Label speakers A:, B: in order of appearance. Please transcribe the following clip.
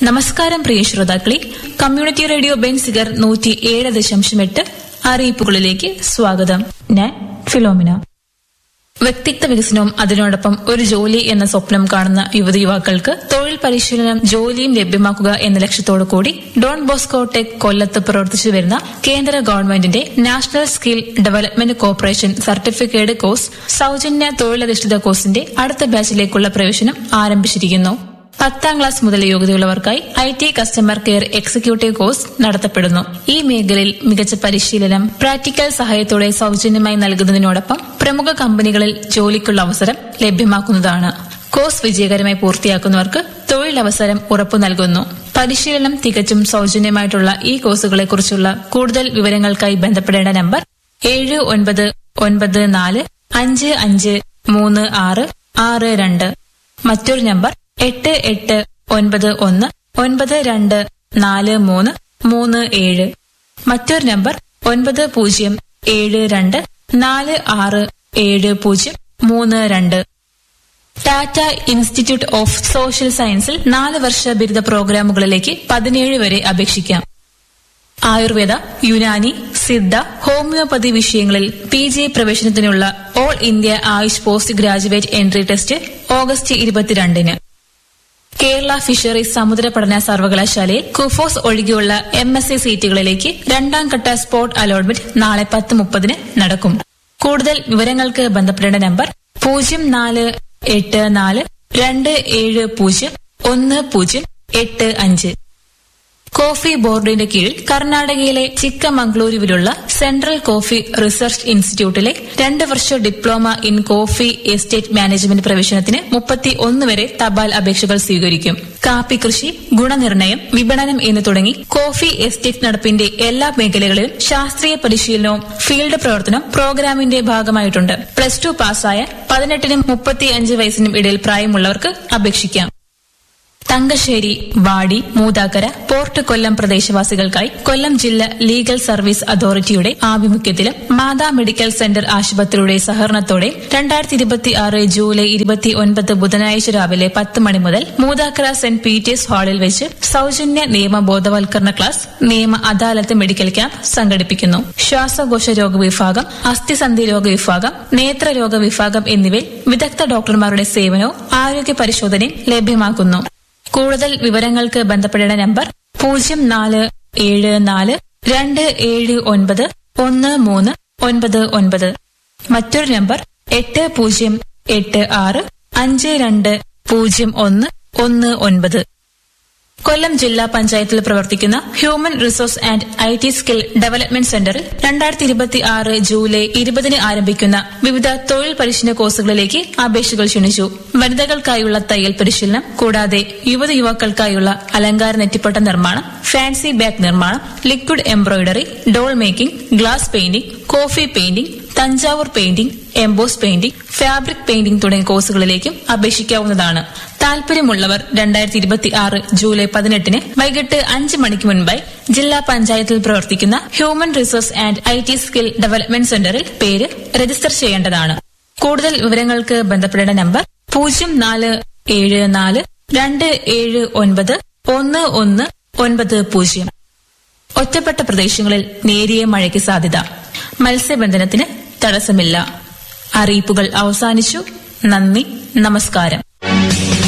A: നമസ്കാരം പ്രിയ ശ്രോതാക്കളെ community radio Benziger നൂറ്റി ഏഴ് ദശാംശം എട്ട് അറിയിപ്പുകളിലേക്ക് സ്വാഗതം ഞാൻ ഫിലോമിന വ്യക്തിത്വ വികസനവും അതിനോടൊപ്പം ഒരു ജോലി എന്ന സ്വപ്നം കാണുന്ന യുവതി യുവാക്കൾക്ക് തൊഴിൽ പരിശീലനം ജോലിയും ലഭ്യമാക്കുക എന്ന ലക്ഷ്യത്തോടു കൂടി ഡോൺ ബോസ്കോ ടെക് കൊല്ലത്ത് പ്രവർത്തിച്ചു വരുന്ന കേന്ദ്ര ഗവൺമെന്റിന്റെ national skill development corporation certificate course സൌജന്യ തൊഴിലധിഷ്ഠിത കോഴ്സിന്റെ അടുത്ത ബാച്ചിലേക്കുള്ള പ്രവേശനം ആരംഭിച്ചിരിക്കുന്നു പത്താം ക്ലാസ് മുതൽ യോഗ്യതയുള്ളവർക്കായി I T customer care executive course നടത്തപ്പെടുന്നു ഈ മേഖലയിൽ മികച്ച പരിശീലനം പ്രാക്ടിക്കൽ സഹായത്തോടെ സൌജന്യമായി നൽകുന്നതിനോടൊപ്പം പ്രമുഖ കമ്പനികളിൽ ജോലിക്കുള്ള അവസരം ലഭ്യമാക്കുന്നതാണ് കോഴ്സ് വിജയകരമായി പൂർത്തിയാക്കുന്നവർക്ക് തൊഴിലവസരം ഉറപ്പു നൽകുന്നു പരിശീലനം തികച്ചും സൌജന്യമായിട്ടുള്ള ഈ കോഴ്സുകളെക്കുറിച്ചുള്ള കൂടുതൽ വിവരങ്ങൾക്കായി ബന്ധപ്പെടേണ്ട നമ്പർ ഏഴ് ഒൻപത് ഒൻപത് നാല് അഞ്ച് അഞ്ച് മൂന്ന് ആറ് ആറ് രണ്ട് മറ്റൊരു നമ്പർ എട്ട് എട്ട് ഒൻപത് ഒന്ന് ഒൻപത് രണ്ട് നാല് മൂന്ന് മൂന്ന് ഏഴ് മറ്റൊരു നമ്പർ ഒൻപത് പൂജ്യം ഏഴ് രണ്ട് നാല് ആറ് ഏഴ് പൂജ്യം മൂന്ന് രണ്ട് ടാറ്റ ഇൻസ്റ്റിറ്റ്യൂട്ട് ഓഫ് സോഷ്യൽ സയൻസിൽ നാല് വർഷ ബിരുദ പ്രോഗ്രാമുകളിലേക്ക് പതിനേഴ് വരെ അപേക്ഷിക്കാം ആയുർവേദ യുനാനി സിദ്ധ ഹോമിയോപ്പതി വിഷയങ്ങളിൽ പി ജി പ്രവേശനത്തിനുള്ള all India AYUSH post graduate entry test August ഇരുപത്തിരണ്ടിന് കേരള ഫിഷറീസ് സമുദ്ര പഠന സർവകലാശാലയിൽ കുഫോസ് ഒഴികെയുള്ള എം എസ് സി സീറ്റുകളിലേക്ക് രണ്ടാം ഘട്ട സ്പോട്ട് അലോട്ട്മെന്റ് നാളെ പത്ത് മുപ്പതിന് നടക്കും കൂടുതൽ വിവരങ്ങൾക്ക് ബന്ധപ്പെടേണ്ട നമ്പർ പൂജ്യം നാല് എട്ട് നാല് രണ്ട് ഏഴ് പൂജ്യം ഒന്ന് പൂജ്യം എട്ട് അഞ്ച് കോഫി ബോർഡിന്റെ കീഴിൽ കർണാടകയിലെ ചിക്കമംഗ്ലൂരുവിലുള്ള സെൻട്രൽ കോഫി റിസർച്ച് ഇൻസ്റ്റിറ്റ്യൂട്ടിലെ രണ്ട് വർഷ diploma in coffee estate management പ്രവേശനത്തിന് മുപ്പത്തി ഒന്ന് വരെ തപാൽ അപേക്ഷകൾ സ്വീകരിക്കും കാപ്പി കൃഷി ഗുണനിർണയം വിപണനം എന്ന് തുടങ്ങി കോഫി എസ്റ്റേറ്റ് നടപ്പിന്റെ എല്ലാ മേഖലകളിലും ശാസ്ത്രീയ പരിശീലനവും ഫീൽഡ് പ്രവർത്തനം പ്രോഗ്രാമിന്റെ ഭാഗമായിട്ടുണ്ട് പ്ലസ് ടു പാസ്സായ പതിനെട്ടിനും മുപ്പത്തി അഞ്ച് വയസ്സിനും ഇടയിൽ പ്രായമുള്ളവർക്ക് അപേക്ഷിക്കാം തങ്കശ്ശേരി വാടി മൂതാക്കര പോർട്ട് കൊല്ലം പ്രദേശവാസികൾക്കായി കൊല്ലം ജില്ല ലീഗൽ സർവീസ് അതോറിറ്റിയുടെ ആഭിമുഖ്യത്തിലും മാതാ മെഡിക്കൽ സെന്റർ ആശുപത്രിയുടെ സഹകരണത്തോടെ രണ്ടായിരത്തി ഇരുപത്തി ആറ് ജൂലൈ ഇരുപത്തി ഒൻപത് ബുധനാഴ്ച രാവിലെ പത്ത് മണി മുതൽ മൂതാക്കര സെന്റ് പീറ്റേഴ്സ് ഹാളിൽ വെച്ച് സൌജന്യ നിയമ ബോധവൽക്കരണ ക്ലാസ് നിയമ അദാലത്ത് മെഡിക്കൽ ക്യാമ്പ് സംഘടിപ്പിക്കുന്നു ശ്വാസകോശ രോഗ വിഭാഗം അസ്ഥിസന്ധി രോഗ വിഭാഗം നേത്രരോഗ വിഭാഗം എന്നിവയിൽ വിദഗ്ധ ഡോക്ടർമാരുടെ സേവനവും ആരോഗ്യ പരിശോധനയും ലഭ്യമാക്കുന്നു കൂടുതൽ വിവരങ്ങൾക്ക് ബന്ധപ്പെടേണ്ട നമ്പർ പൂജ്യം നാല് ഏഴ് നാല് രണ്ട് ഏഴ് ഒൻപത് ഒന്ന് മൂന്ന് ഒൻപത് ഒൻപത് മറ്റൊരു നമ്പർ എട്ട് പൂജ്യം എട്ട് ആറ് അഞ്ച് രണ്ട് പൂജ്യം ഒന്ന് ഒന്ന് ഒൻപത് കൊല്ലം ജില്ലാ പഞ്ചായത്തിൽ പ്രവർത്തിക്കുന്ന human resource and I T skill development സെന്ററിൽ രണ്ടായിരത്തി ഇരുപത്തി ആറ് ജൂലൈ ഇരുപതിന് ആരംഭിക്കുന്ന വിവിധ തൊഴിൽ പരിശീലന കോഴ്സുകളിലേക്ക് അപേക്ഷകൾ ക്ഷണിച്ചു വനിതകൾക്കായുള്ള തയ്യൽ പരിശീലനം കൂടാതെ യുവത യുവാക്കൾക്കായുള്ള അലങ്കാര നെറ്റിപ്പട്ട നിർമ്മാണം ഫാൻസി ബാഗ് നിർമ്മാണം liquid embroidery doll making glass painting coffee painting Thanjavur painting emboss painting fabric painting തുടങ്ങിയ കോഴ്സുകളിലേക്കും അപേക്ഷിക്കാവുന്നതാണ് താൽപര്യമുള്ളവർ രണ്ടായിരത്തി ഇരുപത്തി ആറ് ജൂലൈ പതിനെട്ടിന് വൈകിട്ട് അഞ്ച് മണിക്ക് മുൻപായി ജില്ലാ പഞ്ചായത്തിൽ പ്രവർത്തിക്കുന്ന human resource and I T skill development സെന്ററിൽ പേര് രജിസ്റ്റർ ചെയ്യേണ്ടതാണ് കൂടുതൽ വിവരങ്ങൾക്ക് ബന്ധപ്പെടേണ്ട നമ്പർ പൂജ്യം നാല് ഏഴ് നാല് രണ്ട് ഏഴ് ഒൻപത് ഒന്ന് ഒന്ന് ഒൻപത് പൂജ്യം ഒറ്റപ്പെട്ട പ്രദേശങ്ങളിൽ നേരിയ മഴയ്ക്ക് സാധ്യത മത്സ്യബന്ധനത്തിന് തടസ്സമില്ല അറിയിപ്പുകൾ അവസാനിച്ചു നന്ദി നമസ്കാരം